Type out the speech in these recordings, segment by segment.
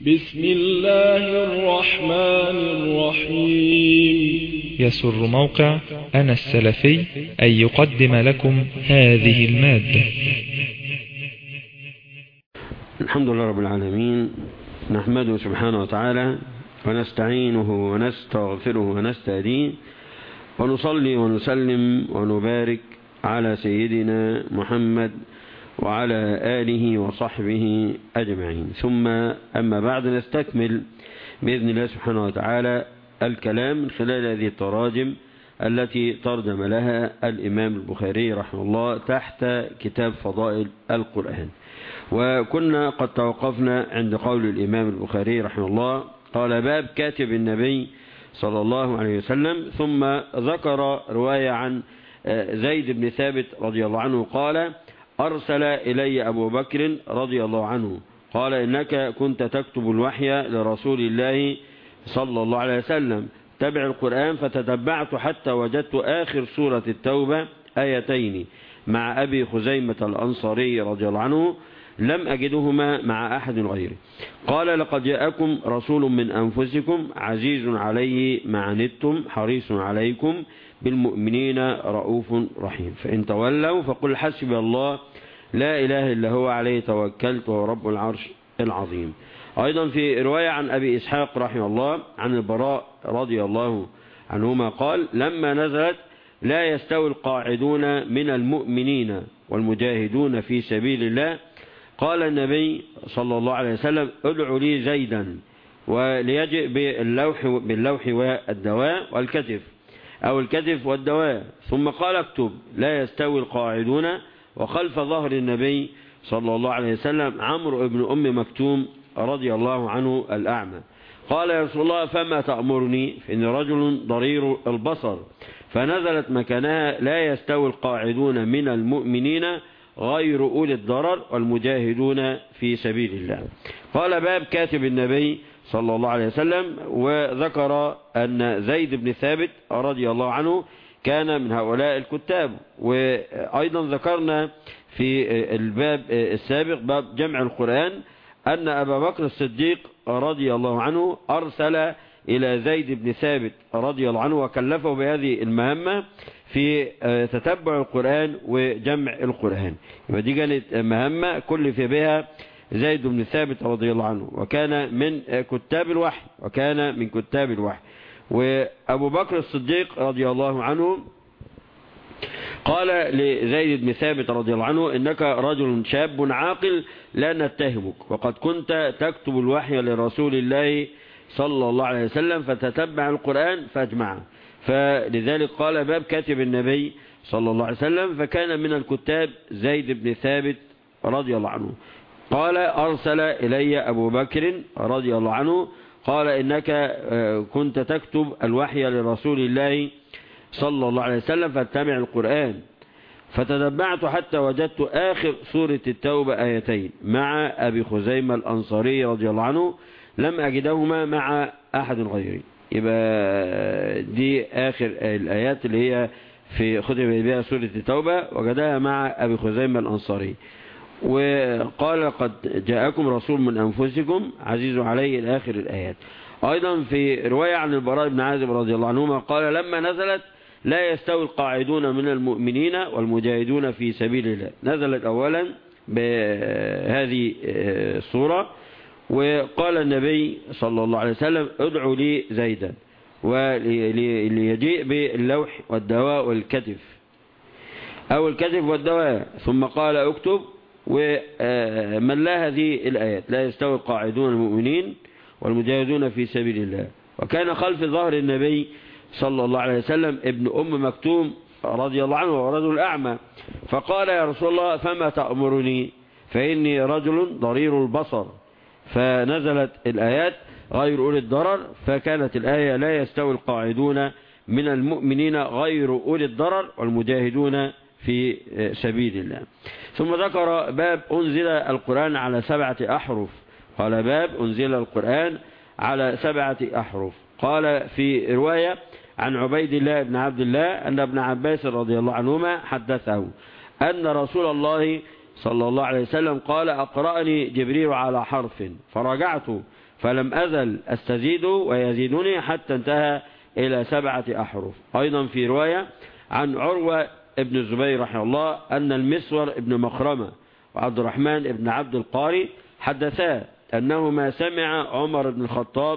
بسم الله الرحمن الرحيم يسر موقع أنا السلفي أن يقدم لكم هذه المادة الحمد لله رب العالمين نحمده سبحانه وتعالى ونستعينه ونستغفره ونستهديه ونصلي ونسلم ونبارك على سيدنا محمد وعلى آله وصحبه أجمعين ثم أما بعد نستكمل بإذن الله سبحانه وتعالى الكلام من خلال هذه التراجم التي ترجم لها الإمام البخاري رحمه الله تحت كتاب فضائل القرآن وكنا قد توقفنا عند قول الإمام البخاري رحمه الله قال باب كاتب النبي صلى الله عليه وسلم ثم ذكر رواية عن زيد بن ثابت رضي الله عنه قال أرسل إلي أبو بكر رضي الله عنه قال إنك كنت تكتب الوحي لرسول الله صلى الله عليه وسلم تبع القرآن فتتبعت حتى وجدت آخر سورة التوبة آيتين مع أبي خزيمة الأنصاري رضي الله عنه لم أجدهما مع أحد غيره قال لقد جاءكم رسول من أنفسكم عزيز عليه ما عنتم حريص عليكم بالمؤمنين رؤوف رحيم فإن تولوا فقل حسبي الله لا إله إلا هو عليه توكلت وهو رب العرش العظيم أيضا في رواية عن أبي إسحاق رحمه الله عن البراء رضي الله عنهما قال لما نزلت لا يستوي القاعدون من المؤمنين والمجاهدون في سبيل الله قال النبي صلى الله عليه وسلم ادعوا لي زيدا وليجئ باللوح, باللوح والدواء والكتف أو الكتف والدواء ثم قال اكتب لا يستوي القاعدون وخلف ظهر النبي صلى الله عليه وسلم عمرو بن أم مكتوم رضي الله عنه الأعمى قال يا رسول الله فما تأمرني فإن رجل ضرير البصر فنزلت مكانها لا يستوي القاعدون من المؤمنين غير أولي الضرر والمجاهدون في سبيل الله قال باب كاتب النبي صلى الله عليه وسلم وذكر أن زيد بن ثابت رضي الله عنه كان من هؤلاء الكتاب وأيضا ذكرنا في الباب السابق باب جمع القرآن أن أبا بكر الصديق رضي الله عنه أرسل إلى زيد بن ثابت رضي الله عنه وكلفه بهذه المهمة في تتبع القرآن وجمع القرآن يبقى دي كانت مهمة كلف بها زيد بن ثابت رضي الله عنه وكان من كتاب الوحي وكان من كتاب الوحي وأبو بكر الصديق رضي الله عنه قال لزيد بن ثابت رضي الله عنه إنك رجل شاب عاقل لا نتهمك وقد كنت تكتب الوحي لرسول الله صلى الله عليه وسلم فتتبع القرآن فاجمعه فلذلك قال باب كاتب النبي صلى الله عليه وسلم فكان من الكتاب زيد بن ثابت رضي الله عنه قال أرسل إلي أبو بكر رضي الله عنه قال إنك كنت تكتب الوحي لرسول الله صلى الله عليه وسلم فاتبع القرآن فتتبعت حتى وجدت آخر سورة التوبة آيتين مع أبي خزيمة الأنصاري رضي الله عنه لم أجدهما مع أحد غيري يبقى دي آخر الآيات اللي هي في ختم بها سورة التوبة وجدها مع أبي خزيمة الأنصاري وقال قد جاءكم رسول من أنفسكم عزيز عليه الآخر الآيات أيضا في رواية عن البراء بن عازب رضي الله عنهما قال لما نزلت لا يستوي القاعدون من المؤمنين والمجاهدون في سبيل الله نزلت أولا بهذه الصورة وقال النبي صلى الله عليه وسلم ادعوا لي زيدا وليجيء باللوح والدواء والكتف أو الكتف والدواء ثم قال اكتب ومن لا هذه الآيات لا يستوي القاعدون المؤمنين والمجاهدون في سبيل الله وكان خلف ظهر النبي صلى الله عليه وسلم ابن أم مكتوم رضي الله عنه ورجل أعمى فقال يا رسول الله فما تأمرني فإني رجل ضرير البصر فنزلت الآيات غير أولي الضرر فكانت الآية لا يستوي القاعدون من المؤمنين غير أولي الضرر والمجاهدون في سبيل الله ثم ذكر باب أنزل القرآن على سبعة أحرف قال باب أنزل القرآن على سبعة أحرف قال في رواية عن عبيد الله بن عبد الله أن ابن عباس رضي الله عنهما حدثه أن رسول الله صلى الله عليه وسلم قال أقرأني جبريل على حرف فرجعت فلم أزل أستزيد ويزيدني حتى انتهى إلى سبعة أحرف أيضا في رواية عن عروة ابن الزبير رحمه الله أن المسور ابن مخرمة وعبد الرحمن ابن عبد القاري حدثا أنهما سمع عمر بن الخطاب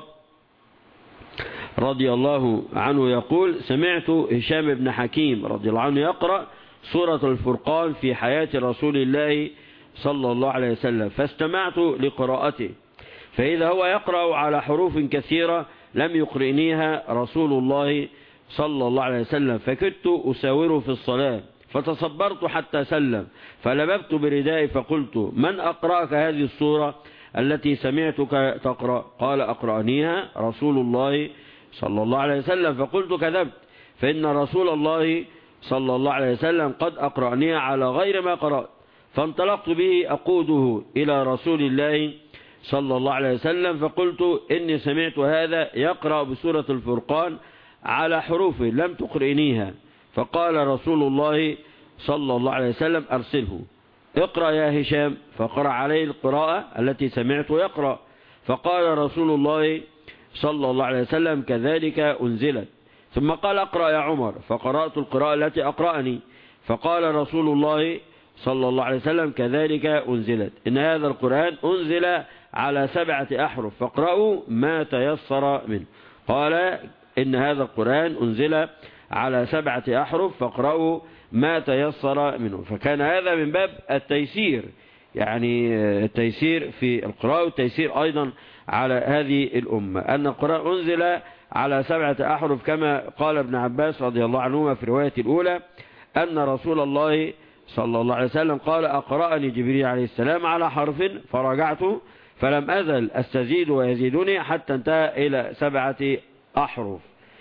رضي الله عنه يقول سمعت هشام بن حكيم رضي الله عنه يقرأ سورة الفرقان في حياة رسول الله صلى الله عليه وسلم فاستمعت لقراءته فإذا هو يقرأ على حروف كثيرة لم يقرئنيها رسول الله صلى الله عليه وسلم فكدت أساوره في الصلاة فتصبرت حتى سلم فلببت بردائي فقلت من أقرأك هذه الصورة التي سمعتك تقرأ قال أقرأنيها رسول الله صلى الله عليه وسلم فقلت كذبت فإن رسول الله صلى الله عليه وسلم قد أقرأنيها على غير ما قرأت فانطلقت به أقوده إلى رسول الله صلى الله عليه وسلم فقلت إني سمعت هذا يقرأ بسورة الفرقان على حروف لم تقرئنيها فقال رسول الله صلى الله عليه وسلم أرسله اقرأ يا هشام فقرأ عليه القراءة التي سمعت يقرأ فقال رسول الله صلى الله عليه وسلم كذلك أنزلت ثم قال اقرأ يا عمر فقرأت القراءة التي أقرأني فقال رسول الله صلى الله عليه وسلم كذلك أنزلت إن هذا القرآن أنزل على سبعة أحرف فاقرأوا ما تيسر منه قال إن هذا القرآن أنزل على سبعة أحرف فاقرأوا ما تيسر منه فكان هذا من باب التيسير يعني التيسير في القراءة والتيسير أيضا على هذه الأمة أن القرآن أنزل على سبعة أحرف كما قال ابن عباس رضي الله عنهما في رواية الأولى أن رسول الله صلى الله عليه وسلم قال أقرأني جبريل عليه السلام على حرف فرجعت فلم أزل أستزيد ويزيدني حتى انتهى إلى سبعة أحرف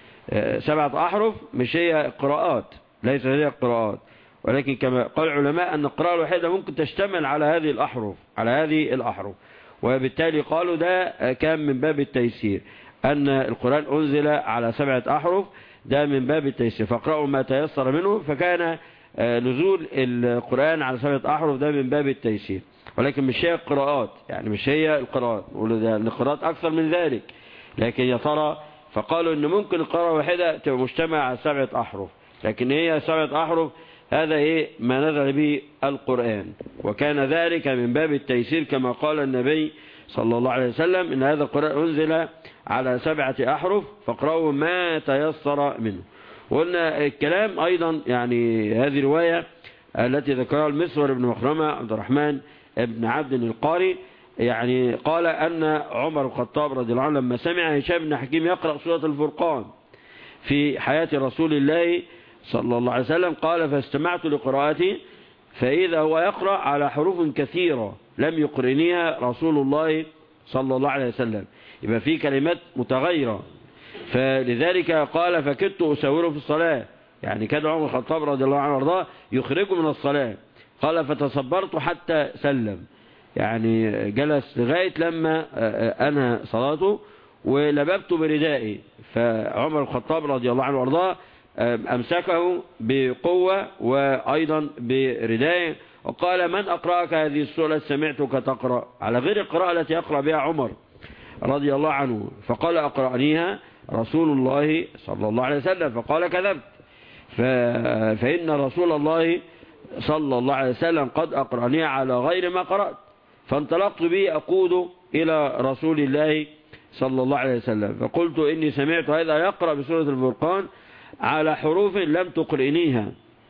سبعة أحرف مش هي قراءات ليس هي قراءات ولكن كما قال العلماء أن القراءة الوحيدة ممكن تشتمل على هذه الأحرف على هذه الأحرف وبالتالي قالوا ده كان من باب التيسير أن القرآن أنزل على سبعة أحرف ده من باب التيسير فاقرأوا ما تيسر منه فكان نزول القرآن على سبعة أحرف ده من باب التيسير ولكن مش هي القراءات يعني مش هي القراءات القراءات أكثر من ذلك لكن يا ترى فقالوا ان ممكن القراءة الواحدة تبقى مجتمعة على سبعة أحرف لكن هي سبعة أحرف هذا إيه ما نزل به القرآن وكان ذلك من باب التيسير كما قال النبي صلى الله عليه وسلم إن هذا القرآن أنزل على سبعة أحرف فاقرأوا ما تيسر منه وقلنا الكلام أيضا يعني هذه رواية التي ذكرها المسور بن مخرمة عبد الرحمن بن عبد القاري يعني قال أن عمر الخطاب رضي الله عنه لما سمع هشام بن حكيم يقرأ سورة الفرقان في حياة رسول الله صلى الله عليه وسلم قال فاستمعت لقراءته فإذا هو يقرأ على حروف كثيرة لم يقرنيها رسول الله صلى الله عليه وسلم يبقى في كلمات متغيرة فلذلك قال فكدت أساوره في الصلاة يعني كان عمر الخطاب رضي الله عنه وارضاه يخرجه من الصلاة قال فتصبرت حتى سلم يعني جلس لغاية لما أنهى صلاته ولببت بردائي فعمر الخطاب رضي الله عنه وارضاه أمسكه بقوة وأيضا بردائه وقال من أقرأك هذه السورة سمعتك تقرأ على غير القراءة التي يقرأ بها عمر رضي الله عنه فقال أقرأنيها رسول الله صلى الله عليه وسلم فقال كذبت فإن رسول الله صلى الله عليه وسلم قد أقرأنيها على غير ما قرأت فانطلقت به أقود إلى رسول الله صلى الله عليه وسلم فقلت إني سمعت هذا يقرأ بسورة الفرقان على حروف لم تقرئنيها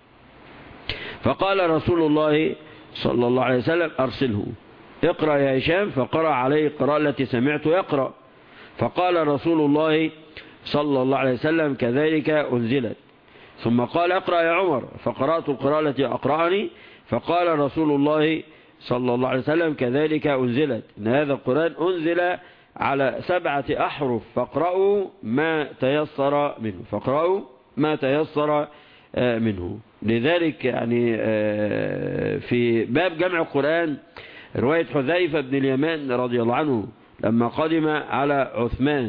فقال رسول الله صلى الله عليه وسلم أرسله اقرأ يا هشام فقرأ عليه القراءة التي سمعت يقرأ فقال رسول الله صلى الله عليه وسلم كذلك أنزلت ثم قال اقرأ يا عمر فقرأت القراءة التي أقرأني فقال رسول الله صلى الله عليه وسلم كذلك أنزلت إن هذا القرآن أنزل على سبعة أحرف فاقرأوا ما تيسر منه فاقرأوا ما تيسر منه لذلك يعني في باب جمع القرآن رواية حذيفة بن اليمان رضي الله عنه لما قدم على عثمان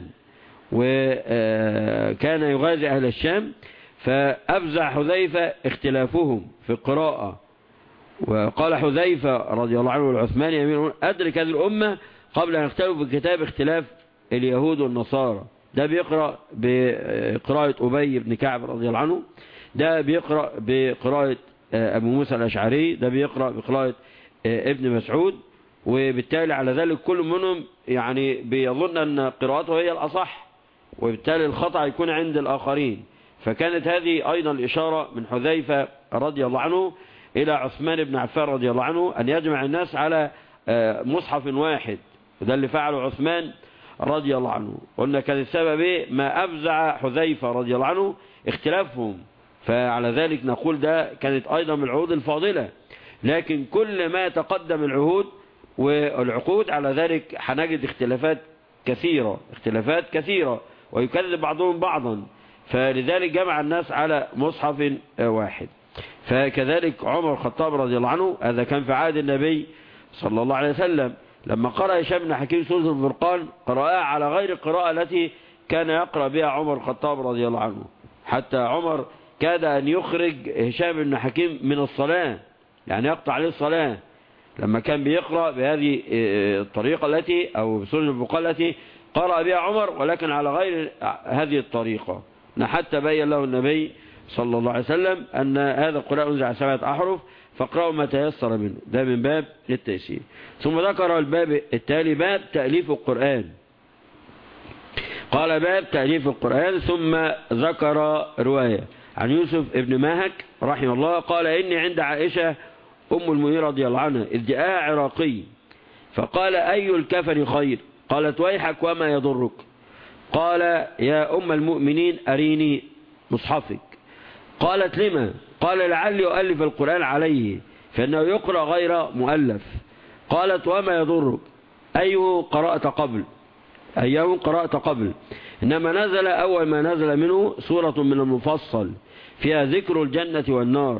وكان يغازي أهل الشام فأفزع حذيفة اختلافهم في القراءة وقال حذيفة رضي الله عنه والعثمان يمين أدرك هذه الأمة قبل أن يختلفوا في الكتاب اختلاف اليهود والنصارى ده بيقرأ بقراءة أبي بن كعب رضي الله عنه ده بيقرأ بقراءة أبو موسى الأشعري ده بيقرأ بقراءة ابن مسعود وبالتالي على ذلك كل منهم يعني بيظن أن قراءته هي الأصح وبالتالي الخطأ يكون عند الآخرين فكانت هذه أيضا الإشارة من حذيفة رضي الله عنه إلى عثمان بن عفان رضي الله عنه أن يجمع الناس على مصحف واحد وده اللي فعله عثمان رضي الله عنه قلنا كان السبب إيه ما أفزع حذيفة رضي الله عنه اختلافهم فعلى ذلك نقول ده كانت أيضا من العهود الفاضلة لكن كل ما تقدم العهود والعقود على ذلك هنجد اختلافات كثيرة اختلافات كثيرة ويكذب بعضهم بعضا فلذلك جمع الناس على مصحف واحد فكذلك عمر الخطاب رضي الله عنه هذا كان في عهد النبي صلى الله عليه وسلم لما قرأ هشام بن حكيم سورة الفرقان قرأها على غير القراءة التي كان يقرأ بها عمر الخطاب رضي الله عنه حتى عمر كاد أن يخرج هشام بن حكيم من الصلاة يعني يقطع عليه الصلاة لما كان بيقرأ بهذه الطريقة التي أو سورة الفرقان التي قرأ بها عمر ولكن على غير هذه الطريقة حتى بين له النبي صلى الله عليه وسلم أن هذا القرآن أنزل على سبعة أحرف فاقرأوا ما تيسر منه ده من باب التيسير ثم ذكر الباب التالي باب تأليف القرآن قال باب تأليف القرآن ثم ذكر رواية عن يوسف ابن ماهك رحمه الله قال إني عند عائشة أم المؤمنين رضي الله عنها إذ جاء عراقي فقال أي الكفن خير قالت ويحك وما يضرك قال يا أم المؤمنين أريني مصحفك قالت لما قال لعلي أؤلف القرآن عليه فإنه يقرأ غير مؤلف قالت وما يضرك أيه قرأت قبل أيه قرأت قبل إنما نزل أول ما نزل منه سورة من المفصل فيها ذكر الجنة والنار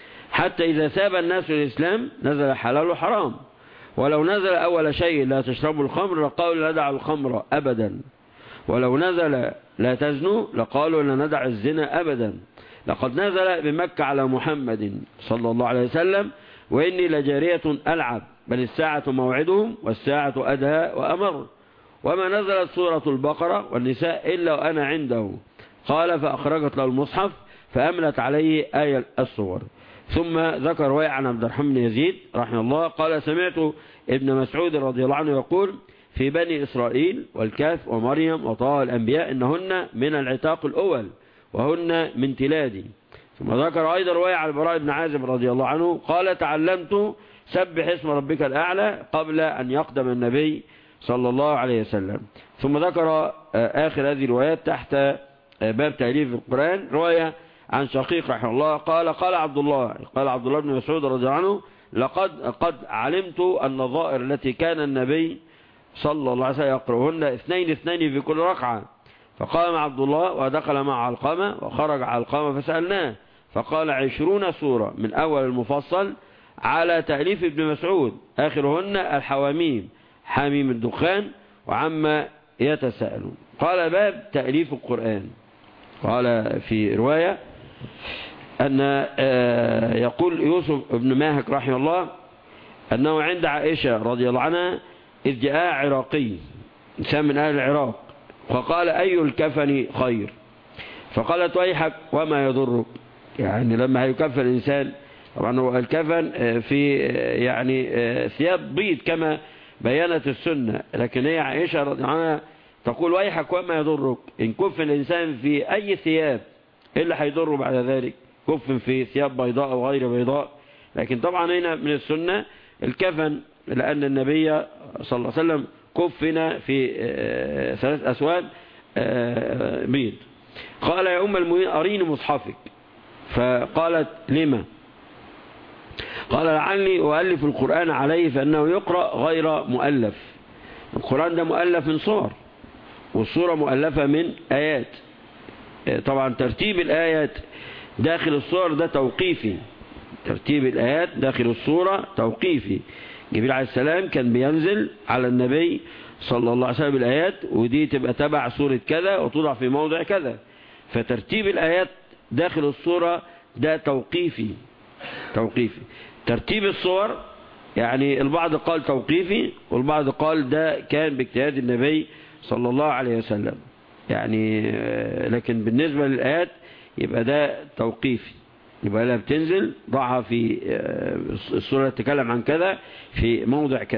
حتى إذا ساب الناس الإسلام نزل حلال وحرام ولو نزل أول شيء لا تشربوا الخمر لقالوا لا ندع الخمر أبدا ولو نزل لا تزنوا لقالوا لا ندع الزنا أبدا لقد نزل بمكة على محمد صلى الله عليه وسلم وإني لجارية ألعب بل الساعة موعدهم والساعة أدهى وأمر وما نزلت سورة البقرة والنساء إلا وأنا عنده قال فأخرجت له المصحف فأملت عليه آية الصور ثم ذكر وائع عن عبد الرحمن بن يزيد رحمه الله قال سمعت ابن مسعود رضي الله عنه يقول في بني إسرائيل والكاف ومريم وطه الأنبياء إنهن من العتاق الأول وهن من تلادي ثم ذكر أيضا رواية على البراء بن عازب رضي الله عنه قال تعلمت سبح اسم ربك الأعلى قبل أن يقدم النبي صلى الله عليه وسلم ثم ذكر آخر هذه الروايات تحت باب تأليف القرآن رواية عن شقيق رحمه الله قال قال عبد الله قال عبد الله بن مسعود رضي الله عنه لقد قد علمت النظائر التي كان النبي صلى الله عليه وسلم يقرأهن اثنين اثنين في كل ركعة فقام عبد الله ودخل مع علقمة وخرج علقمة فسألناه فقال عشرون سورة من أول المفصل على تأليف ابن مسعود آخرهن الحواميم حميم الدخان وعما يتساءلون قال باب تأليف القرآن قال في رواية أن يقول يوسف بن ماهك رحمه الله أنه عند عائشة رضي الله عنها إذ جاء عراقي إنسان من أهل العراق فقال أي الكفن خير فقالت ويحك وما يضرك يعني لما هيكفن الإنسان طبعا هو الكفن في يعني ثياب بيض كما بيانت السنة لكن هي عائشة رضي الله عنها تقول ويحك وما يضرك إن كفن الإنسان في أي ثياب إيه اللي هيضره بعد ذلك كفن في ثياب بيضاء أو غير بيضاء لكن طبعا هنا من السنة الكفن لأن النبي صلى الله عليه وسلم كفن في ثلاث أسواد بيض قال يا أم المؤمنين أريني مصحفك فقالت لما قال لعلي أؤلف القرآن عليه فأنه يقرأ غير مؤلف القرآن ده مؤلف من صور والصورة مؤلفة من آيات طبعا ترتيب الآيات داخل الصور ده توقيفي ترتيب الآيات داخل الصورة توقيفي جبريل عليه السلام كان بينزل على النبي صلى الله عليه وسلم الآيات ودي تبقى تبع سورة كذا وتوضع في موضع كذا فترتيب الآيات داخل الصورة ده توقيفي توقيفي ترتيب الصور يعني البعض قال توقيفي والبعض قال ده كان باجتهاد النبي صلى الله عليه وسلم يعني لكن بالنسبة للآيات يبقى ده توقيفي يبقى لها بتنزل ضعها في السورة تتكلم عن كذا في موضع كذا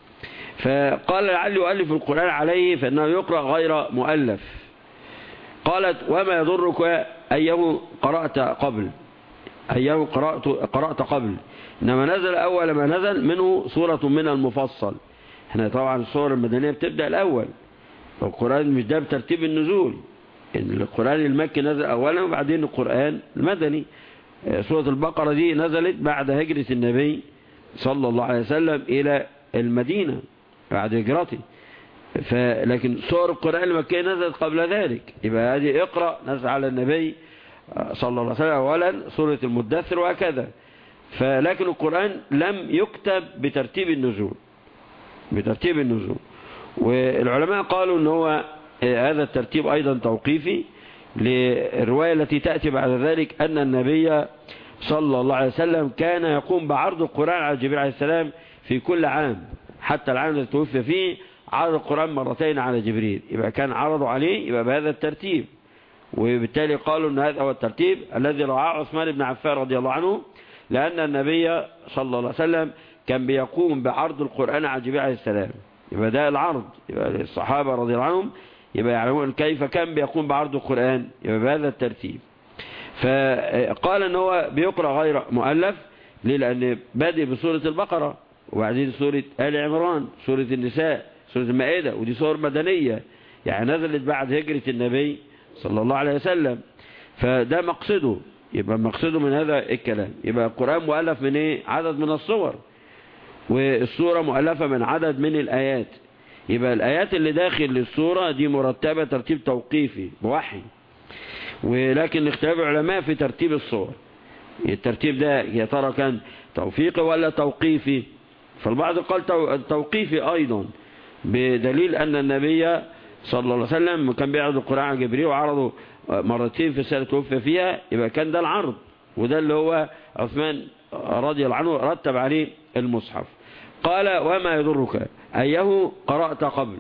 فقال لعلي يؤلف القرآن عليه فإنه يقرأ غير مؤلف قالت وما يضرك أيه قرأت قبل أيه قرأت, قرأت قبل إنما نزل أول ما نزل منه سورة من المفصل احنا طبعا السور المدنية بتبدأ الأول القرآن مش ده بترتيب النزول القرآن المكي نزل أولا وبعدين القرآن المدني سورة البقرة دي نزلت بعد هجرة النبي صلى الله عليه وسلم إلى المدينة بعد هجرته لكن سور القرآن المكية نزلت قبل ذلك يبقى هذه اقرأ نزل على النبي صلى الله عليه وسلم أولا سورة المدثر وهكذا فلكن القرآن لم يكتب بترتيب النزول بترتيب النزول والعلماء قالوا ان هو هذا الترتيب ايضا توقيفي للرواية التي تأتي بعد ذلك ان النبي صلى الله عليه وسلم كان يقوم بعرض القرآن على جبريل عليه السلام في كل عام حتى العام الذي توفي فيه عرض القرآن مرتين على جبريل يبقى كان عرضوا عليه يبقى بهذا الترتيب وبالتالي قالوا ان هذا هو الترتيب الذي رعاه عثمان بن عفان رضي الله عنه لأن النبي صلى الله عليه وسلم كان بيقوم بعرض القرآن على جبريل عليه السلام يبقى ده العرض يبقى الصحابة رضي الله عنهم يبقى يعلمون كيف كان بيقوم بعرض القرآن يبقى بهذا الترتيب فقال ان هو بيقرأ غير مؤلف ليه لأن بادئ بسورة البقرة وبعدين سورة آل عمران سورة النساء سورة المائدة ودي سور مدنية يعني نزلت بعد هجرة النبي صلى الله عليه وسلم فده مقصده يبقى مقصده من هذا الكلام يبقى القرآن مؤلف من ايه عدد من الصور والسورة مؤلفة من عدد من الآيات يبقى الآيات اللي داخل للسورة دي مرتبة ترتيب توقيفي بوحي ولكن اختلاف العلماء في ترتيب الصور الترتيب ده يا ترى كان توفيقي ولا توقيفي فالبعض قال توقيفي أيضا بدليل أن النبي صلى الله عليه وسلم كان بيعرض القرآن على جبريل وعرضه مرتين في السنة توفى فيها يبقى كان ده العرض وده اللي هو عثمان رضي الله عنه رتب عليه المصحف قال وما يضرك أيه قرأت قبل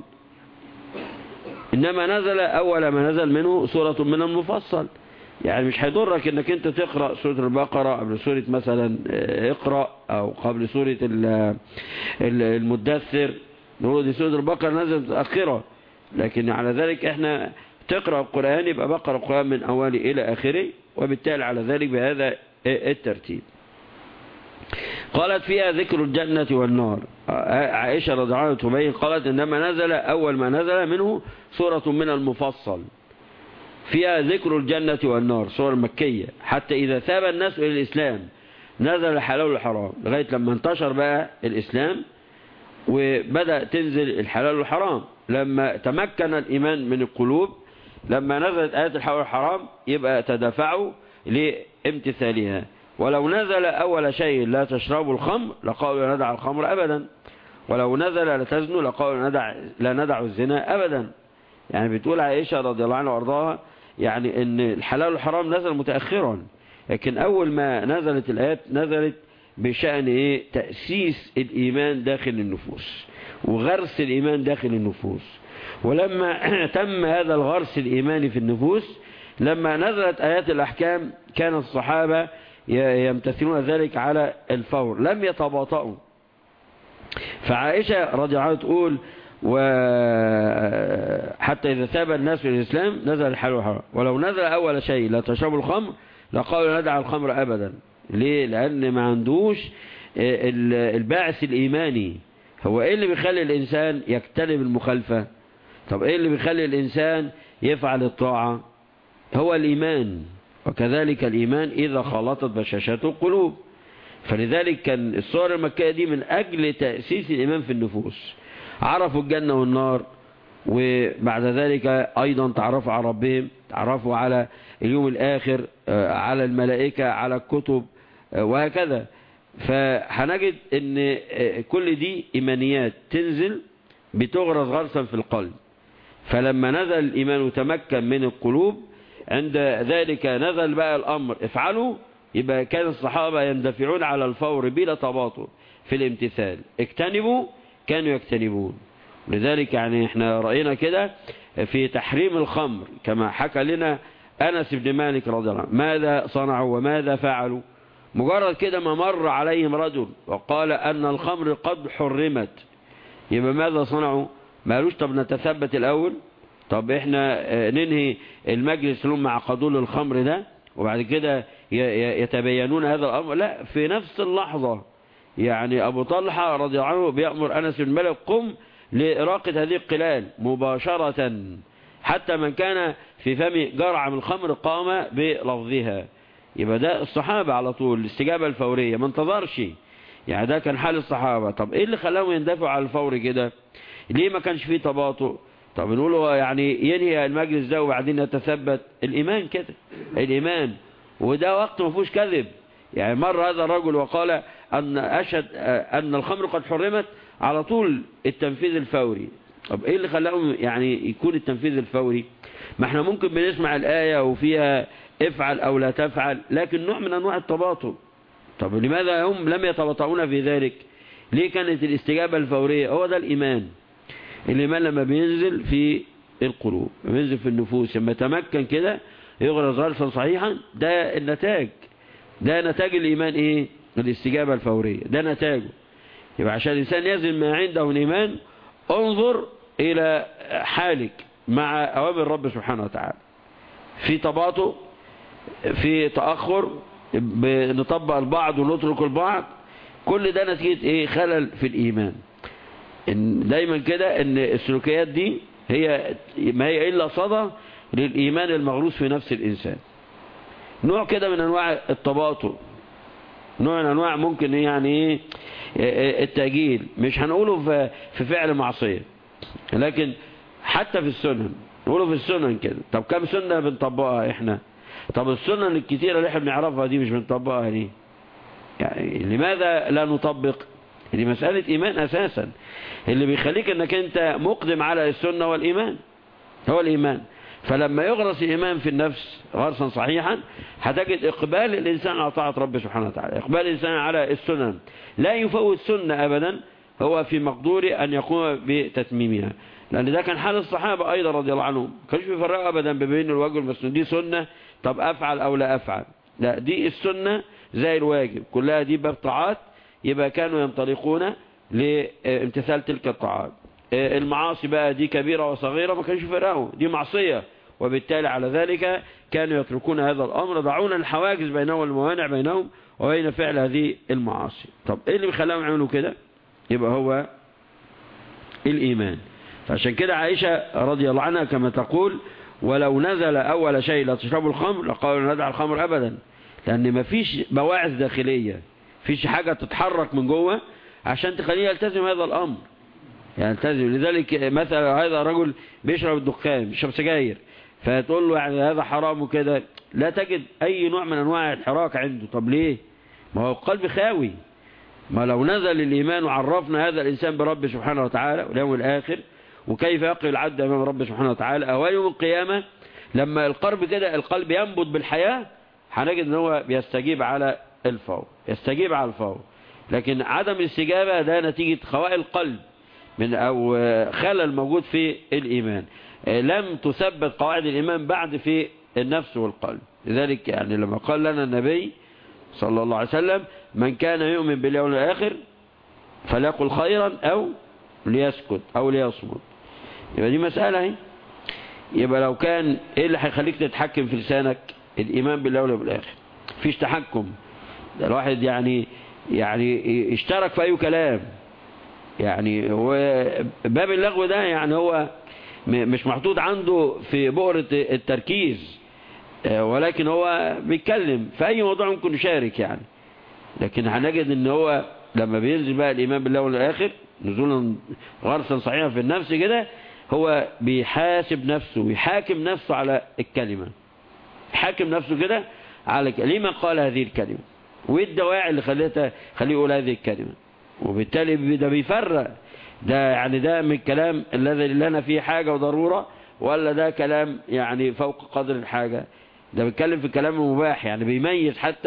إنما نزل أول ما نزل منه سورة من المفصل يعني مش هيضرك انك انت تقرأ سورة البقرة قبل سورة مثلا اقرأ او قبل سورة المدثر نقول دي سورة البقرة نزلت متأخرة لكن على ذلك احنا تقرأ القرآن يبقى بقرأ القرآن من أوله إلى آخره وبالتالي على ذلك بهذا الترتيب قالت فيها ذكر الجنة والنار عائشة رضي الله عنها تبين قالت إنما نزل أول ما نزل منه سورة من المفصل فيها ذكر الجنة والنار سورة مكية حتى إذا ثاب الناس إلى الإسلام نزل الحلال والحرام لغاية لما انتشر بقى الإسلام وبدأ تنزل الحلال والحرام لما تمكن الإيمان من القلوب لما نزلت آيات الحلال والحرام يبقى تدفعوا لامتثالها ولو نزل أول شيء لا تشربوا الخمر لقالوا لا ندع الخمر أبدا ولو نزل لتزنوا لقالوا ندع لا ندع الزنا أبدا يعني بتقول عائشة رضي الله عنها وارضاها يعني ان الحلال والحرام نزل متأخرا لكن أول ما نزلت الآيات نزلت بشأن إيه تأسيس الإيمان داخل النفوس وغرس الإيمان داخل النفوس ولما تم هذا الغرس الإيماني في النفوس لما نزلت آيات الأحكام كان الصحابة يمتثلون ذلك على الفور لم يتباطؤوا فعائشة رضي الله عنها تقول وحتى إذا ثاب الناس في الإسلام نزل الحلال والحرام ولو نزل أول شيء لا تشربوا الخمر لقالوا ندع الخمر أبدا ليه لأن ما عندوش الباعث الإيماني هو إيه اللي بيخلي الإنسان يجتنب المخالفة طب إيه اللي بيخلي الإنسان يفعل الطاعة هو الإيمان وكذلك الإيمان إذا خلطت بشاشات القلوب فلذلك كان الصور المكية دي من أجل تأسيس الإيمان في النفوس عرفوا الجنة والنار وبعد ذلك أيضا تعرفوا على ربهم تعرفوا على اليوم الآخر على الملائكة على الكتب وهكذا فهنجد ان كل دي إيمانيات تنزل بتغرز غرسا في القلب فلما نزل الإيمان وتمكن من القلوب عند ذلك نزل بقى الأمر افعلوا يبقى كان الصحابة يندفعون على الفور بلا تباطؤ في الامتثال اجتنبوا كانوا يجتنبون لذلك يعني احنا رأينا كده في تحريم الخمر كما حكى لنا أنس بن مالك رضي الله عنه ماذا صنعوا وماذا فعلوا مجرد كده ما مر عليهم رجل وقال أن الخمر قد حرمت يبقى ماذا صنعوا ما قالوش طب نتثبت الأول طب احنا ننهي المجلس اللي هم عقدوا له الخمر ده وبعد كده يتبينون هذا الأمر لا في نفس اللحظة يعني أبو طلحة رضي الله عنه بيأمر أنس بن مالك قم لإراقة هذه القلال مباشرة حتى من كان في فم جرعة من الخمر قام بلفظها يبقى ده الصحابة على طول الاستجابة الفورية ما انتظرش يعني ده كان حال الصحابة طب ايه اللي خلاهم يندفعوا على الفور كده ليه ما كانش فيه تباطؤ طب نقول يعني ينهي المجلس ده وبعدين يتثبت الإيمان كده الإيمان وده وقت ما فيهوش كذب يعني مر هذا الرجل وقال أن أشهد أن الخمر قد حرمت على طول التنفيذ الفوري طب ايه اللي خلاهم يعني يكون التنفيذ الفوري ما احنا ممكن بنسمع الآية وفيها افعل او لا تفعل لكن نوع من انواع التباطؤ طب لماذا هم لم يتباطؤون في ذلك ليه كانت الاستجابة الفورية هو ده الإيمان الإيمان لما بينزل في القلوب بينزل في النفوس لما يتمكن كده يغرز غرسا صحيحا ده النتاج ده نتاج الإيمان إيه الاستجابة الفورية ده نتاجه يبقى عشان الإنسان يزن ما عنده من إيمان انظر إلى حالك مع أوامر رب سبحانه وتعالى في تباطؤ في تأخر نطبق البعض ونترك البعض كل ده نتيجة ايه خلل في الإيمان إن دايما كده ان السلوكيات دي هي ما هي إلا صدى للإيمان المغروس في نفس الإنسان نوع كده من أنواع التباطؤ نوع من أنواع ممكن يعني ايه التأجيل مش هنقوله في فعل معصية لكن حتى في السنن نقوله في السنن كده طب كم سنة بنطبقها احنا طب السنن الكتيرة اللي احنا بنعرفها دي مش بنطبقها ليه يعني لماذا لا نطبق دي مسألة إيمان أساسا اللي بيخليك أنك أنت مقدم على السنة والإيمان هو الإيمان فلما يغرس الإيمان في النفس غرسا صحيحا هتجد إقبال الإنسان على طاعة رب سبحانه وتعالى إقبال الإنسان على السنن لا يفوت سنة أبدا هو في مقدوره أن يقوم بتتميمها لأن ده كان حال الصحابة أيضا رضي الله عنهم كانش بيفرقوا أبدا بين الواجب والمسنون دي سنة طب أفعل أو لا أفعل لا دي السنة زي الواجب كلها دي باب طاعات يبقى كانوا ينطلقون لامتثال تلك الطاعات المعاصي بقى دي كبيرة وصغيرة ما كانش يفرقوا دي معصية وبالتالي على ذلك كانوا يتركون هذا الأمر ضعون الحواجز بينهم والموانع بينهم وبين فعل هذه المعاصي طب ايه اللي بيخلاهم يعملوا كده يبقى هو الإيمان فعشان كده عائشة رضي الله عنها كما تقول ولو نزل أول شيء لا تشربوا الخمر لقالوا ندع الخمر أبدا لأن ما فيش بواعث داخلية فيش حاجة تتحرك من جوه عشان تخليه يلتزم هذا الأمر يلتزم لذلك مثلا هذا رجل بيشرب الدخان بيشرب سجاير فتقول له يعني هذا حرام وكده لا تجد أي نوع من أنواع الحراك عنده طب ليه ما هو القلب خاوي ما لو نزل الإيمان وعرفنا هذا الإنسان برب سبحانه وتعالى واليوم الآخر وكيف يقي العبد أمام رب سبحانه وتعالى أهوال يوم القيامة لما القلب كده القلب ينبض بالحياة هنجد ان هو بيستجيب على الفور يستجيب على الفور لكن عدم الاستجابة ده نتيجة خواء القلب من أو خلل موجود في الإيمان لم تثبت قواعد الإيمان بعد في النفس والقلب لذلك يعني لما قال لنا النبي صلى الله عليه وسلم من كان يؤمن باليوم الآخر فليقل خيرا أو ليسكت أو ليصمت يبقى دي مسألة هي يبقى لو كان ايه اللي هيخليك تتحكم في لسانك الايمان بالله واليوم الاخر فيش تحكم ده الواحد يعني يعني اشترك في اي كلام يعني هو باب اللغو ده يعني هو مش محطوط عنده في بؤرة التركيز ولكن هو بيتكلم في اي موضوع ممكن يشارك يعني لكن هنجد ان هو لما بينزل بقى الايمان بالله والاخر نزولا غرسا صحيحا في النفس كده هو بيحاسب نفسه ويحاكم نفسه على الكلمة يحاكم نفسه كده على لما قال هذه الكلمة وايه الدواعي اللي خليته خليه يقول هذه الكلمة وبالتالي ده بيفرق ده يعني ده من الكلام الذي لنا فيه حاجة وضرورة ولا ده كلام يعني فوق قدر الحاجة ده بيتكلم في كلام مباح يعني بيميز حتى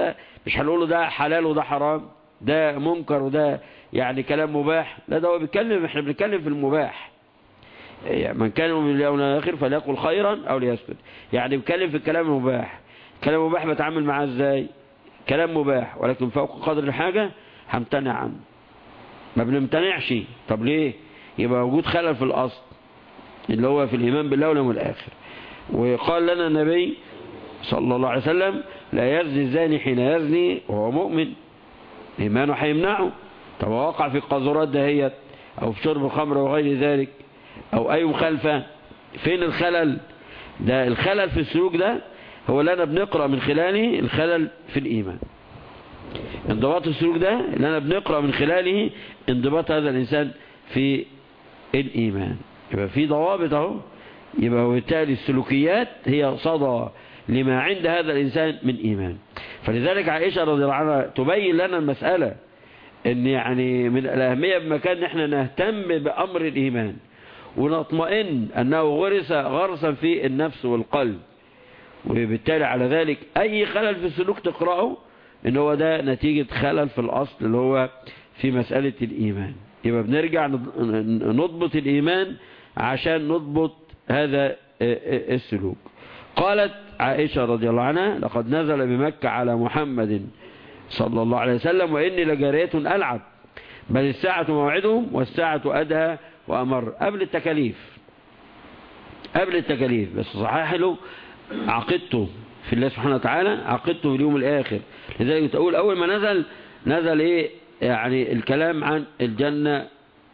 مش هنقول له ده حلال وده حرام ده منكر وده يعني كلام مباح لا ده هو بيتكلم احنا بنتكلم في المباح يعني من كان من اليوم الآخر فليقل خيرا أو ليسكت يعني بيتكلم في الكلام المباح الكلام المباح بتعامل معاه ازاي كلام مباح ولكن فوق قدر الحاجة همتنع عنه ما بنمتنعش طب ليه يبقى وجود خلل في الأصل اللي هو في الإيمان بالله واليوم الآخر وقال لنا النبي صلى الله عليه وسلم لا يزني الزاني حين يزني وهو مؤمن إيمانه هيمنعه طب وقع في القذورات دهيت أو في شرب الخمر وغير ذلك أو أي مخالفة فين الخلل ده الخلل في السلوك ده هو اللي أنا بنقرأ من خلاله الخلل في الإيمان انضباط السلوك ده اللي أنا بنقرأ من خلاله انضباط هذا الإنسان في الإيمان يبقى في ضوابط اهو يبقى وبالتالي السلوكيات هي صدى لما عند هذا الإنسان من إيمان فلذلك عائشة رضي الله عنها تبين لنا المسألة ان يعني من الأهمية بمكان احنا نهتم بأمر الإيمان ونطمئن أنه غرس غرسا في النفس والقلب وبالتالي على ذلك أي خلل في السلوك تقرأه ان هو ده نتيجة خلل في الأصل اللي هو في مسألة الإيمان يبقى بنرجع نضبط الإيمان عشان نضبط هذا السلوك قالت عائشة رضي الله عنها لقد نزل بمكة على محمد صلى الله عليه وسلم وإني لجارية ألعب بل الساعة موعدهم والساعة أدهى وأمر قبل التكاليف قبل التكاليف بس صحيح له عقدته في الله سبحانه وتعالى عقدته في اليوم الآخر لذلك تقول أول ما نزل نزل إيه يعني الكلام عن الجنة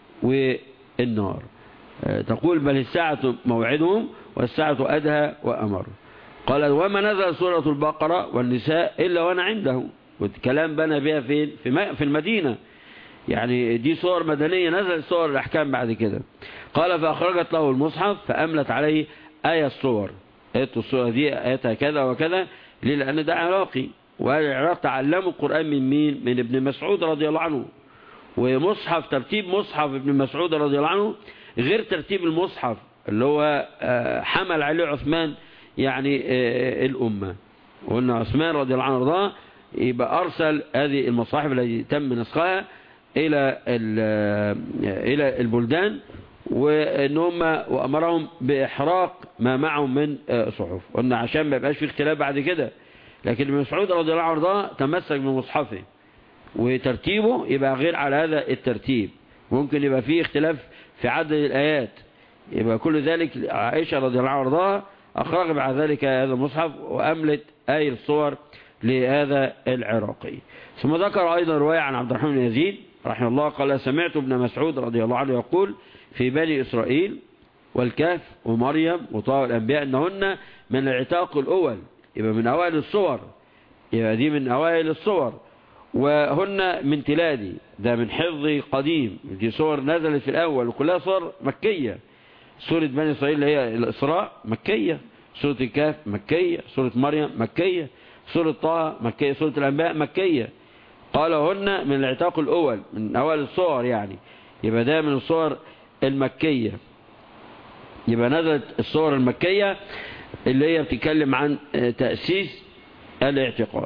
والنار تقول بل الساعة موعدهم والساعة أدهى وأمر قال وما نزل سورة البقرة والنساء إلا وأنا عنده والكلام بنى بها فين في, في المدينة يعني دي صور مدنية نزل صور الأحكام بعد كده قال فأخرجت له المصحف فأملت عليه آية الصور آية الصور دي آياتها كذا وكذا ليه لأن ده عراقي والعراق تعلموا القرآن من مين من ابن مسعود رضي الله عنه ومصحف ترتيب مصحف ابن مسعود رضي الله عنه غير ترتيب المصحف اللي هو حمل عليه عثمان يعني الأمة وأن عثمان رضي الله عنه رضاه يبقى أرسل هذه المصاحف التي تم نسخها إلى إلى البلدان وإن هم وأمرهم بإحراق ما معهم من صحف وأن عشان ما يبقاش في اختلاف بعد كده لكن ابن مسعود رضي الله عنه رضاه تمسك بمصحفه وترتيبه يبقى غير على هذا الترتيب ممكن يبقى فيه اختلاف في عدد الآيات يبقى كل ذلك عائشة رضي الله عنها وارضاها أخرج بعد ذلك هذا المصحف وأملت آية الصور لهذا العراقي ثم ذكر أيضا رواية عن عبد الرحمن بن يزيد رحمه الله قال سمعت ابن مسعود رضي الله عنه يقول في بني إسرائيل والكهف ومريم وطاء الأنبياء أنهن من العتاق الأول يبقى من أوائل الصور يبقى دي من أوائل الصور وهن من تلادي ده من حفظ قديم دي صور نزلت في الأول وكلها صور مكية سورة بني إسرائيل اللي هي الإسراء مكية سورة الكهف مكية سورة مريم مكية سورة طه مكية سورة الأنباء مكية قال هن من العتاق الأول من أول الصور يعني يبقى ده من الصور المكية يبقى نزلت الصور المكية اللي هي بتتكلم عن تأسيس الاعتقاد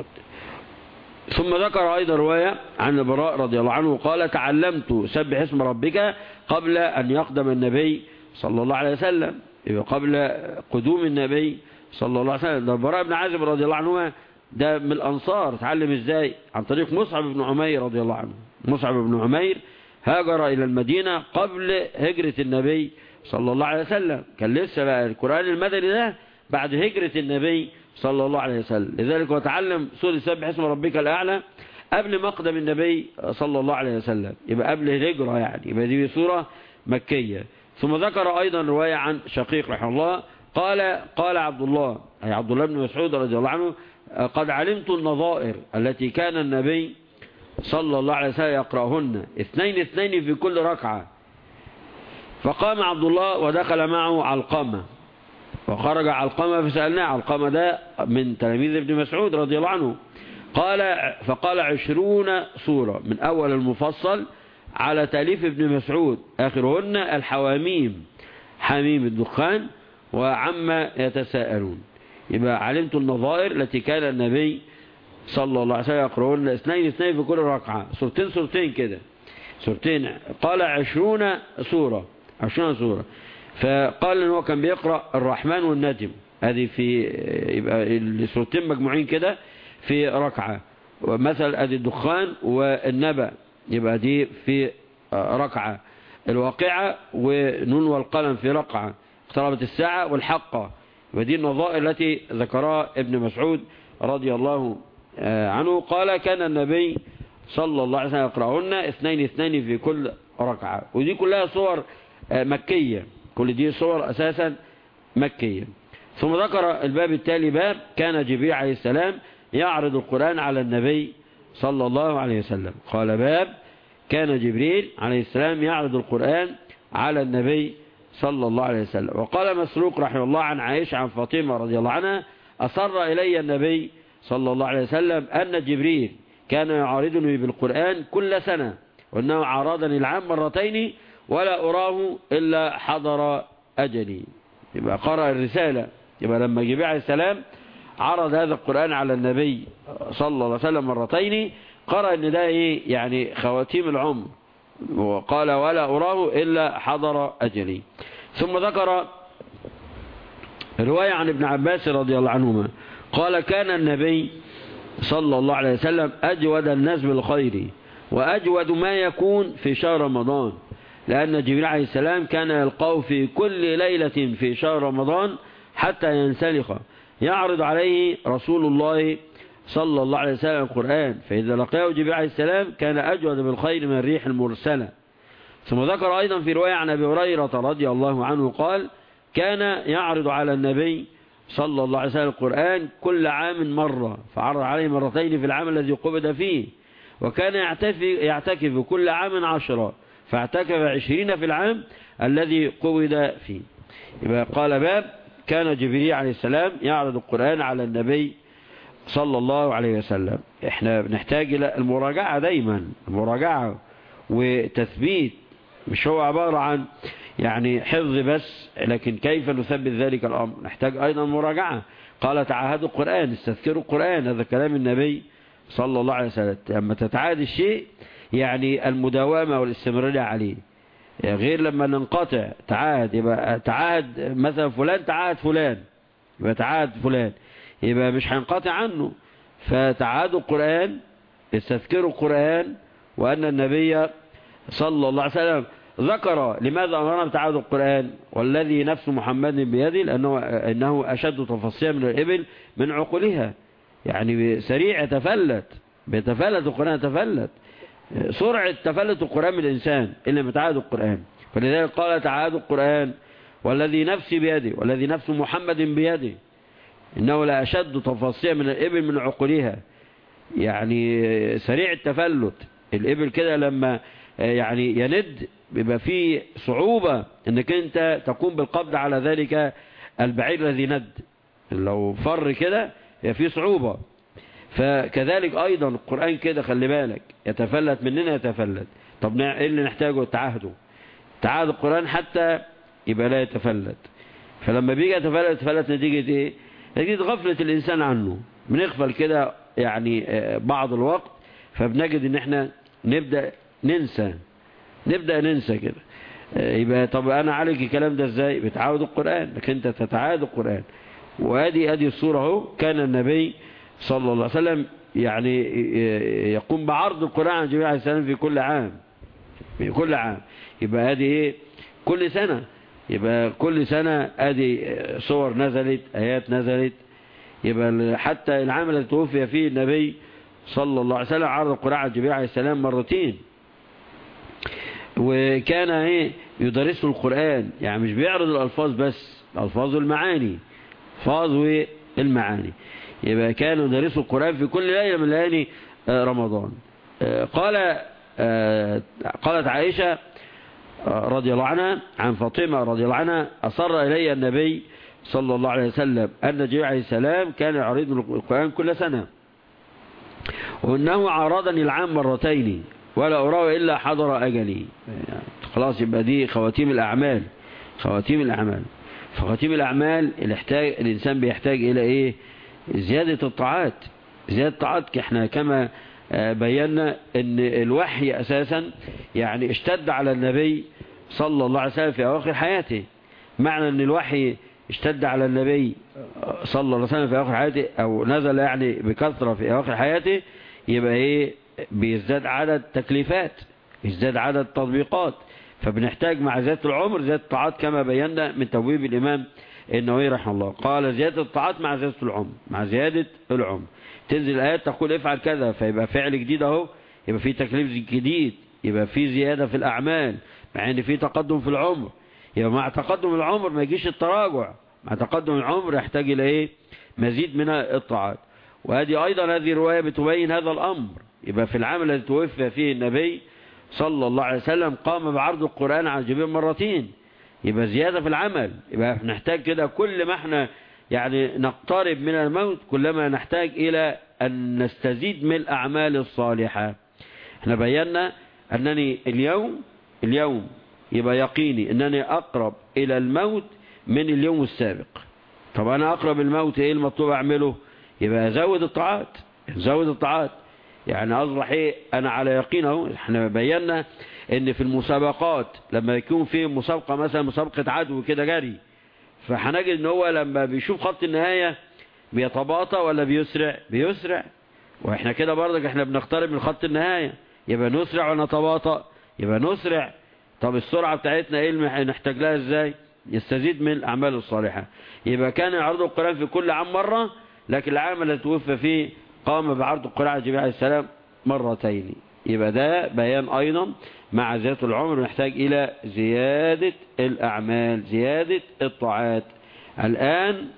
ثم ذكر أيضا رواية عن البراء رضي الله عنه قال تعلمت سبح اسم ربك قبل أن يقدم النبي صلى الله عليه وسلم يبقى قبل قدوم النبي صلى الله عليه وسلم ده البراء بن عازب رضي الله عنه ده من الأنصار تعلم ازاي عن طريق مصعب بن عمير رضي الله عنه مصعب بن عمير هاجر إلى المدينة قبل هجرة النبي صلى الله عليه وسلم كان لسه بقى القرآن المدني ده بعد هجرة النبي صلى الله عليه وسلم لذلك وتعلم سورة سبح اسم ربك الأعلى قبل مقدم النبي صلى الله عليه وسلم يبقى قبل الهجرة يعني يبقى دي سورة مكية ثم ذكر أيضا رواية عن شقيق رحمه الله قال قال عبد الله أي عبد الله بن مسعود رضي الله عنه قد علمت النظائر التي كان النبي صلى الله عليه وسلم يقرأهن اثنين اثنين في كل ركعة فقام عبد الله ودخل معه علقمة وخرج علقمة فسألناه علقمة ده من تلاميذ ابن مسعود رضي الله عنه قال فقال عشرون سورة من أول المفصل على تأليف ابن مسعود آخرهن الحواميم حميم الدخان وعما يتساءلون يبقى علمت النظائر التي كان النبي صلى الله عليه وسلم يقرؤون اثنين اثنين في كل ركعة سورتين سورتين كده سورتين قال عشرون سورة عشرون سورة فقال ان هو كان بيقرأ الرحمن والنجم هذه في يبقى السورتين مجموعين كده في ركعة مثل ادي الدخان والنبأ يبقى دي في ركعة الواقعة ونون والقلم في ركعة اقتربت الساعة والحقة ودي النظائر التي ذكرها ابن مسعود رضي الله عنه قال كان النبي صلى الله عليه وسلم يقرأهن اثنين اثنين في كل ركعة ودي كلها صور مكية كل دي صور أساسا مكية ثم ذكر الباب التالي باب كان جبريل عليه السلام يعرض القرآن على النبي صلى الله عليه وسلم قال باب كان جبريل عليه السلام يعرض القرآن على النبي صلى الله عليه وسلم وقال مسروق رحمه الله عن عائشة عن فاطمة رضي الله عنها أصر إلي النبي صلى الله عليه وسلم أن جبريل كان يعارضني بالقرآن كل سنة وأنه عارضني العام مرتين ولا أراه إلا حضر أجلي يبقى قرأ الرسالة يبقى لما جبريل عليه السلام عرض هذا القرآن على النبي صلى الله عليه وسلم مرتين قرأ ان ده ايه يعني خواتيم العمر وقال ولا أراه إلا حضر أجلي ثم ذكر رواية عن ابن عباس رضي الله عنهما قال كان النبي صلى الله عليه وسلم أجود الناس بالخير وأجود ما يكون في شهر رمضان لأن جبريل عليه السلام كان يلقاه في كل ليلة في شهر رمضان حتى ينسلخ يعرض عليه رسول الله صلى الله عليه وسلم القرآن فإذا لقيه جبريل عليه السلام كان أجود بالخير من الريح المرسلة ثم ذكر أيضا في رواية عن أبي هريرة رضي الله عنه قال كان يعرض على النبي صلى الله عليه وسلم القرآن كل عام مرة فعرض عليه مرتين في العام الذي قبض فيه وكان يعتكف كل عام عشرة فاعتكف عشرين في العام الذي قبض فيه يبقى قال باب كان جبريل عليه السلام يعرض القرآن على النبي صلى الله عليه وسلم احنا بنحتاج الى المراجعة دايما المراجعة وتثبيت مش هو عبارة عن يعني حفظ بس لكن كيف نثبت ذلك الأمر نحتاج أيضا مراجعة قال تعاهدوا القرآن استذكروا القرآن هذا كلام النبي صلى الله عليه وسلم لما تتعاهد الشيء يعني المداومة والاستمرارية عليه غير لما ننقطع تعاهد يبقى تعاهد مثلا فلان تعاهد فلان يبقى تعاهد فلان يبقى مش هنقطع عنه فتعاهدوا القرآن استذكروا القرآن وأن النبي صلى الله عليه وسلم ذكر لماذا أمرنا بتعاهد القرآن والذي نفس محمد بيده لأنه إنه أشد تفصيلا من الإبل من عقولها يعني سريع يتفلت بيتفلت القرآن يتفلت سرعة تفلت القرآن من الإنسان إلا متعاهد القرآن فلذلك قال تعاهد القرآن والذي نفسي بيده والذي نفس محمد بيده إنه لا أشد تفصيلا من الإبل من عقولها يعني سريع التفلت الإبل كده لما يعني يند بيبقى فيه صعوبة انك انت تقوم بالقبض على ذلك البعير الذي ند لو فر كده يبقى فيه صعوبة فكذلك ايضا القرآن كده خلي بالك يتفلت مننا يتفلت طب ايه اللي نحتاجه تعهده تعهد القرآن حتى يبقى لا يتفلت فلما بيجي يتفلت يتفلت نتيجة ايه نتيجة غفلة الانسان عنه بنغفل كده يعني بعض الوقت فبنجد ان احنا نبدأ ننسى نبدأ ننسى كده يبقى طب انا اعالج الكلام ده ازاي بتعاود القرآن لكن انت تتعاهد القرآن وادي ادي الصورة اهو كان النبي صلى الله عليه وسلم يعني يقوم بعرض القرآن عن جميع السلام في كل عام في كل عام يبقى ادي ايه كل سنة يبقى كل سنة ادي صور نزلت ايات نزلت يبقى حتى العام الذي توفي فيه النبي صلى الله عليه وسلم عرض القرآن عن جبريل عليه السلام مرتين وكان ايه يدرس القرآن يعني مش بيعرض الألفاظ بس الألفاظ والمعاني الألفاظ والمعاني يبقى كان يدرس القرآن في كل ليلة من ليالي رمضان قال قالت عائشة رضي الله عنها عن فاطمة رضي الله عنها أصر إلي النبي صلى الله عليه وسلم أن جبريل عليه السلام كان يعرض القرآن كل سنة وأنه عرضني العام مرتين ولا أراه إلا حضر أجلي خلاص يبقى دي خواتيم الأعمال خواتيم الأعمال خواتيم الأعمال الاحتاج الإنسان بيحتاج إلى إيه زيادة الطاعات زيادة الطاعات احنا كما بينا ان الوحي اساسا يعني اشتد على النبي صلى الله عليه وسلم في اواخر حياته معنى ان الوحي اشتد على النبي صلى الله عليه وسلم في اواخر حياته او نزل يعني بكثرة في اواخر حياته يبقى ايه بيزداد عدد تكليفات يزداد عدد تطبيقات فبنحتاج مع زيادة العمر زيادة الطاعات كما بينا من توبيب الامام النووي رحمه الله قال زيادة الطاعات مع زيادة العمر مع زيادة العمر تنزل الآيات تقول افعل كذا فيبقى فعل جديد اهو يبقى في تكليف جديد يبقى في زيادة في الأعمال مع ان في تقدم في العمر يبقى مع تقدم العمر ما يجيش التراجع مع تقدم العمر يحتاج إلى ايه مزيد من الطاعات وهذه أيضا هذه الرواية بتبين هذا الأمر يبقى في العام الذي توفي فيه النبي صلى الله عليه وسلم قام بعرض القرآن على جبين مرتين يبقى زيادة في العمل يبقى نحتاج كده كل ما احنا يعني نقترب من الموت كلما نحتاج إلى أن نستزيد من الأعمال الصالحة احنا بينا أنني اليوم اليوم يبقى يقيني أنني أقرب إلى الموت من اليوم السابق طب أنا أقرب الموت إيه المطلوب أعمله يبقى أزود الطاعات زود الطاعات يعني أصبح إيه أنا على يقين اهو احنا بينا ان في المسابقات لما يكون في مسابقة مثلا مسابقة عدو كده جري فهنجد ان هو لما بيشوف خط النهاية بيتباطأ ولا بيسرع بيسرع واحنا كده برضك احنا بنقترب من خط النهاية يبقى نسرع ونتباطأ يبقى نسرع طب السرعة بتاعتنا ايه اللي نحتاج لها ازاي يستزيد من الاعمال الصالحة يبقى كان يعرض القرآن في كل عام مرة لكن العام اللي توفى فيه قام بعرض القرآن على جبريل عليه السلام مرتين يبقى ده بيان أيضا مع زيادة العمر نحتاج إلى زيادة الأعمال زيادة الطاعات الآن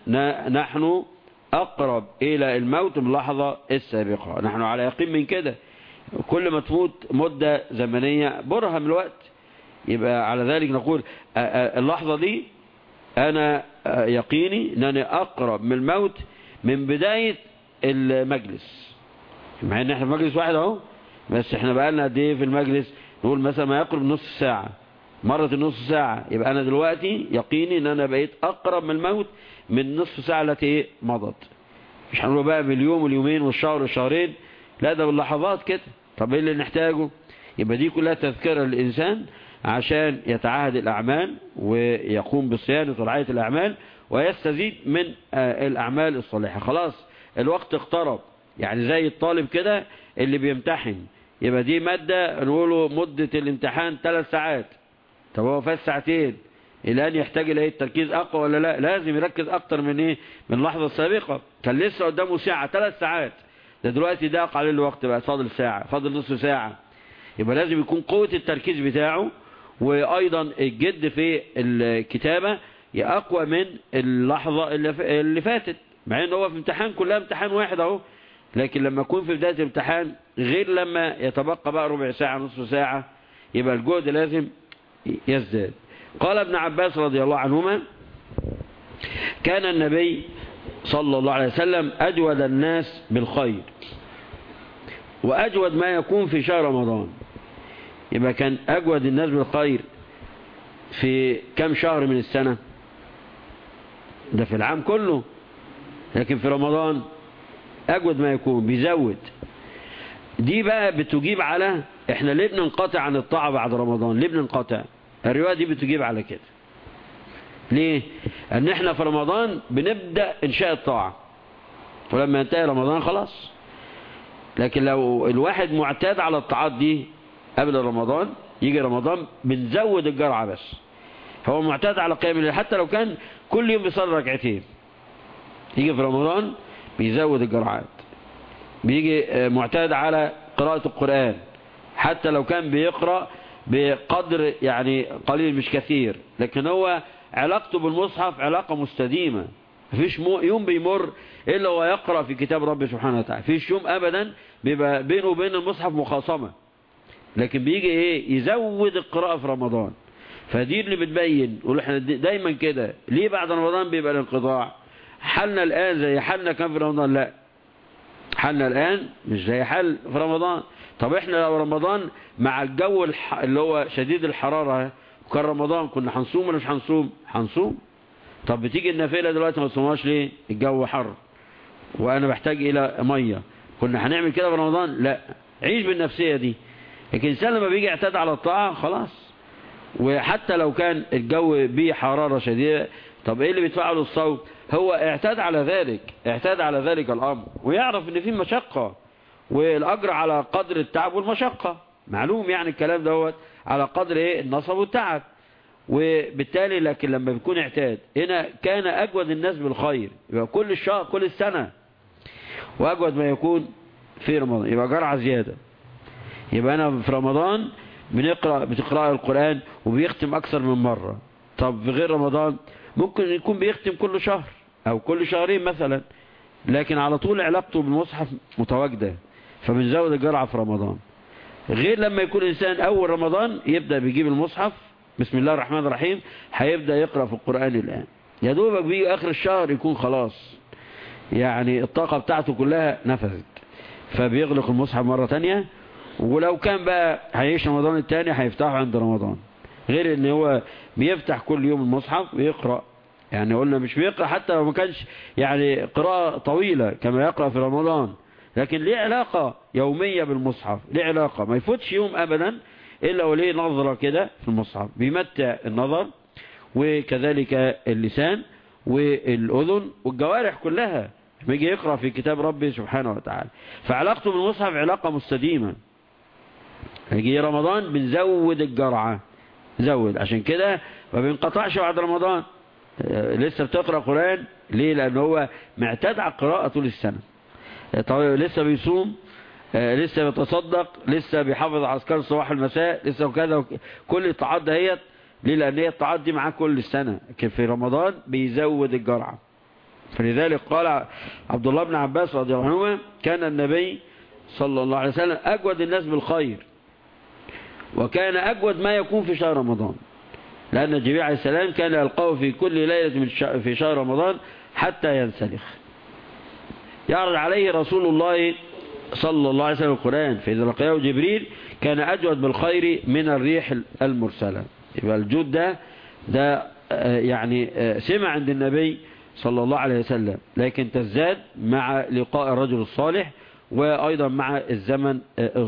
نحن أقرب إلى الموت من اللحظة السابقة نحن على يقين من كده كل ما تفوت مدة زمنية برها من الوقت يبقى على ذلك نقول اللحظة دي أنا يقيني أنني أقرب من الموت من بداية المجلس مع ان احنا في مجلس واحد اهو بس احنا بقالنا قد ايه في المجلس نقول مثلا ما يقرب نص ساعة مرت النص ساعة يبقى انا دلوقتي يقيني ان انا بقيت اقرب من الموت من نصف ساعة التي ايه مضت مش هنقول بقى باليوم واليومين والشهر والشهرين لا ده باللحظات كده طب ايه اللي نحتاجه يبقى دي كلها تذكرة للإنسان عشان يتعاهد الأعمال ويقوم بصيانة ورعاية الأعمال ويستزيد من الأعمال الصالحة خلاص الوقت اقترب يعني زي الطالب كده اللي بيمتحن يبقى دي مادة نقوله مدة الامتحان ثلاث ساعات طب هو فات ساعتين الآن يحتاج إلى التركيز أقوى ولا لا لازم يركز أكتر من إيه من اللحظة السابقة كان لسه قدامه ساعة ثلاث ساعات ده دلوقتي ضاق عليه الوقت بقى فاضل ساعة فاضل نصف ساعة يبقى لازم يكون قوة التركيز بتاعه وأيضا الجد في الكتابة أقوى من اللحظة اللي فاتت مع ان هو في امتحان كلها امتحان واحد اهو لكن لما يكون في بداية الامتحان غير لما يتبقى بقى ربع ساعة نصف ساعة يبقى الجهد لازم يزداد قال ابن عباس رضي الله عنهما كان النبي صلى الله عليه وسلم أجود الناس بالخير وأجود ما يكون في شهر رمضان يبقى كان أجود الناس بالخير في كم شهر من السنة ده في العام كله لكن في رمضان أجود ما يكون بيزود دي بقى بتجيب على احنا ليه بننقطع عن الطاعة بعد رمضان ليه بننقطع الرواية دي بتجيب على كده ليه ان احنا في رمضان بنبدأ انشاء الطاعة ولما ينتهي رمضان خلاص لكن لو الواحد معتاد على الطاعات دي قبل رمضان يجي رمضان بنزود الجرعة بس هو معتاد على قيام الليل حتى لو كان كل يوم بيصلي ركعتين يجي في رمضان بيزود الجرعات بيجي معتاد على قراءة القرآن حتى لو كان بيقرأ بقدر يعني قليل مش كثير لكن هو علاقته بالمصحف علاقة مستديمة مفيش يوم بيمر إلا هو يقرأ في كتاب ربي سبحانه وتعالى فيش يوم أبدا بيبقى بينه وبين المصحف مخاصمة لكن بيجي إيه يزود القراءة في رمضان فدي اللي بتبين نقول احنا دايما كده ليه بعد رمضان بيبقى الانقطاع حالنا الآن زي حالنا كان في رمضان لا حالنا الآن مش زي حال في رمضان طب احنا لو رمضان مع الجو الح... اللي هو شديد الحرارة وكان رمضان كنا هنصوم ولا مش هنصوم هنصوم طب بتيجي النافلة دلوقتي ما تصومهاش ليه الجو حر وانا بحتاج الى مية كنا هنعمل كده في رمضان لا عيش بالنفسية دي لكن الإنسان لما بيجي اعتاد على الطاعة خلاص وحتى لو كان الجو بيه حرارة شديدة طب ايه اللي بيدفعه للصوم هو اعتاد على ذلك اعتاد على ذلك الامر ويعرف ان في مشقة والاجر على قدر التعب والمشقة معلوم يعني الكلام دوت على قدر ايه النصب والتعب وبالتالي لكن لما بيكون اعتاد هنا كان اجود الناس بالخير يبقى كل الشهر كل السنة واجود ما يكون في رمضان يبقى جرعة زيادة يبقى انا في رمضان بنقرأ بتقرأ القرآن وبيختم اكثر من مرة طب في غير رمضان ممكن يكون بيختم كل شهر او كل شهرين مثلا لكن على طول علاقته بالمصحف متواجدة فبنزود الجرعة في رمضان غير لما يكون الإنسان أول رمضان يبدأ بيجيب المصحف بسم الله الرحمن الرحيم هيبدأ يقرأ في القرآن الآن يا دوبك بيجي آخر الشهر يكون خلاص يعني الطاقة بتاعته كلها نفذت فبيغلق المصحف مرة تانية ولو كان بقى هيعيش رمضان التاني هيفتحه عند رمضان غير ان هو بيفتح كل يوم المصحف ويقرأ يعني قلنا مش بيقرأ حتى لو ما كانش يعني قراءة طويلة كما يقرأ في رمضان لكن ليه علاقة يومية بالمصحف ليه علاقة ما يفوتش يوم أبدا إلا وليه نظرة كده في المصحف بيمتع النظر وكذلك اللسان والأذن والجوارح كلها لما يجي يقرأ في كتاب ربي سبحانه وتعالى فعلاقته بالمصحف علاقة مستديمة يجي رمضان بنزود الجرعة زود عشان كده ما بينقطعش بعد رمضان لسه بتقرأ قرآن ليه لأن هو معتاد على القراءة طول السنة طيب لسه بيصوم لسه بيتصدق لسه بيحافظ على اذكار الصباح والمساء لسه وكذا كل الطاعات دهيت ليه لان هي الطاعات دي معاه كل السنه لكن في رمضان بيزود الجرعه فلذلك قال عبد الله بن عباس رضي الله عنهما كان النبي صلى الله عليه وسلم اجود الناس بالخير وكان اجود ما يكون في شهر رمضان لان جبريل عليه السلام كان يلقاه في كل ليله من في شهر رمضان حتى ينسلخ يعرض عليه رسول الله صلى الله عليه وسلم القرآن فإذا لقيه جبريل كان أجود بالخير من الريح المرسلة يبقى الجود ده ده يعني سمع عند النبي صلى الله عليه وسلم لكن تزداد مع لقاء الرجل الصالح وأيضا مع الزمن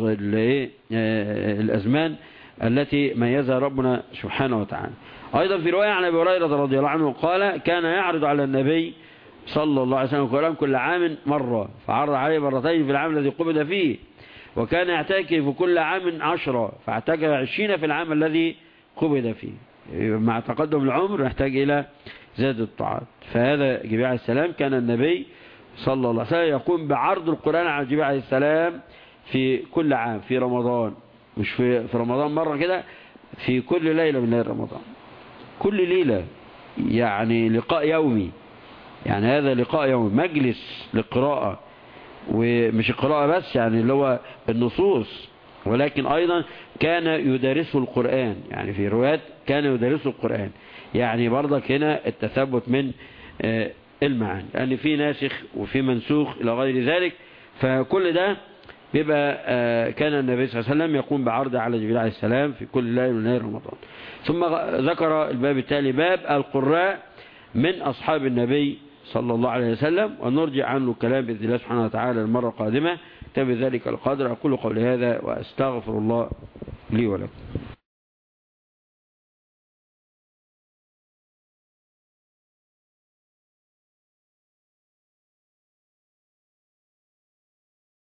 الأزمان التي ميزها ربنا سبحانه وتعالى أيضا في رواية عن أبي هريرة رضي الله عنه قال كان يعرض على النبي صلى الله عليه وسلم القرآن كل عام مرة فعرض عليه مرتين في العام الذي قبض فيه وكان يعتكف كل عام عشرة فاعتكف عشرين في العام الذي قبض فيه مع تقدم العمر نحتاج إلى زيادة الطاعات فهذا جبريل عليه السلام كان النبي صلى الله عليه وسلم يقوم بعرض القرآن على جبريل عليه السلام في كل عام في رمضان مش في, في رمضان مرة كده في كل ليلة من ليلة رمضان كل ليلة يعني لقاء يومي يعني هذا لقاء يومي مجلس للقراءة ومش القراءة بس يعني اللي هو النصوص ولكن أيضا كان يدرسه القرآن يعني في روايات كان يدرسه القرآن يعني برضك هنا التثبت من المعاني لأن في ناسخ وفي منسوخ إلى غير ذلك فكل ده بيبقى كان النبي صلى الله عليه وسلم يقوم بعرض على جبريل عليه السلام في كل ليلة من ليالي رمضان ثم ذكر الباب التالي باب القراء من أصحاب النبي صلى الله عليه وسلم ونرجع عنه الكلام بإذن الله سبحانه وتعالى المرة القادمة تبي ذلك القدر أقول قولي هذا وأستغفر الله لي ولكم